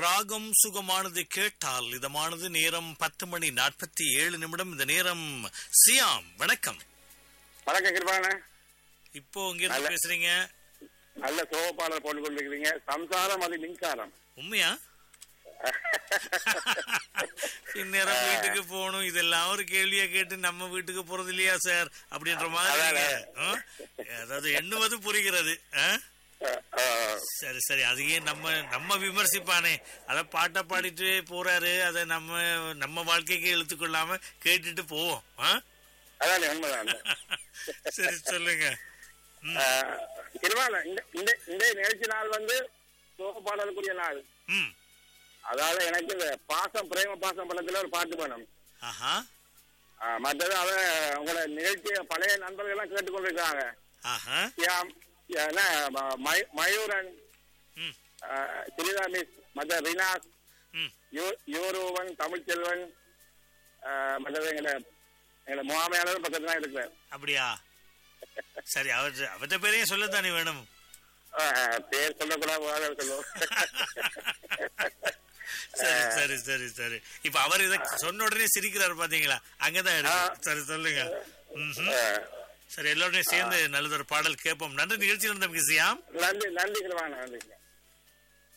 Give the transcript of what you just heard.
ராகம் சுகமானது கேட்டால் இதமானது நேரம் பத்து மணி நாற்பத்தி ஏழு நிமிடம் இந்த நேரம் சியாம் வணக்கம் வணக்கம் கிருபான இப்போ இங்க இருந்து நல்ல- பேசுறீங்க நல்ல சோப்பாளர் போட்டு கொண்டிருக்கிறீங்க சம்சாரம் அது மின்சாரம் உண்மையா இந்நேரம் வீட்டுக்கு போகணும் இதெல்லாம் ஒரு கேள்வியா கேட்டு நம்ம வீட்டுக்கு போறது இல்லையா சார் அப்படின்ற மாதிரி அதானே. ஆ? அதாவது எண்ணுவது புரிகிறது ஆ? அஹ், அஹ், சரி சரி அதையே நம்ம நம்ம விமர்சிப்பானே அத பாட்டை பாடிட்டு போறாரு அதை நம்ம நம்ம வாழ்க்கைக்கு இழுத்துக்கொள்ளாம கேட்டுட்டு போவோம் ஆ? அதானே உண்மைதான் சரி சொல்லுங்க அஹ், கிருபான இந்த இந்த இந்த நிகழ்ச்சி நாள் வந்து சோப்பாளருக்குரிய நாள் ம் அதாவது எனக்கு இந்த பாசம் பிரேம பாசம் படத்துல ஒரு பாட்டு வேணும் ஆஹா அஹ், மற்றது அவ உங்களோட நிகழ்ச்சிய பழைய நண்பர்கள் எல்லாம் கேட்டுக்கொண்டிருக்காங்க ஆஹா சியாம் என்ன ம- மயூ- மயூரன் ம் அஹ், சிறிதா மிஸ் மற்ற ரினாஸ் ம் யூ- யூரோவன் தமிழ்ச்செல்வன் அஹ், மற்றது எங்களோட எங்களோட முகாமையாளர் பக்கத்துல தான் இருக்கிறார் அப்படியா சரி அவர் அவர்கிட்ட பேரையும் சொல்லத்தானே வேணும் அஹ், பேர் சொல்லக்கூடாது வாங்க சொல்லுவோம் சரி சரி சரி சரி இப்ப அவர் இத சொன்ன உடனே சிரிக்கிறாரு பாத்தீங்களா அங்கதான் இருக்கு சரி சொல்லுங்க ம்ஹும். அஹ், சரி எல்லோருமே சேர்ந்து நல்லதொரு பாடல் கேட்போம் நன்றி நிகழ்ச்சியில் இருந்த சியாம் நன்றி நன்றி கிருபான நன்றி